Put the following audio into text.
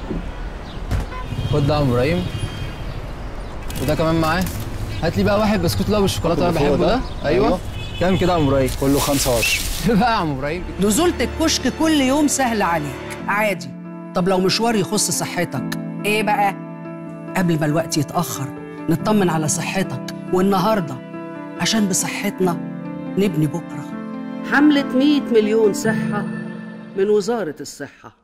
خد ده يا عم ابراهيم وده كمان معاه هات لي بقى واحد بسكوت اللي هو بالشوكولاته اللي انا اللي فوق بحبه ده؟ ده ايوه أيوة. كام كده يا عم ابراهيم كله 25 بقى يا عم ابراهيم نزولة الكشك كل يوم سهل عليك عادي طب لو مشوار يخص صحتك ايه بقى قبل ما الوقت يتأخر نطمن على صحتك والنهاردة عشان بصحتنا نبني بكرة حملة 100 مليون صحة من وزارة الصحة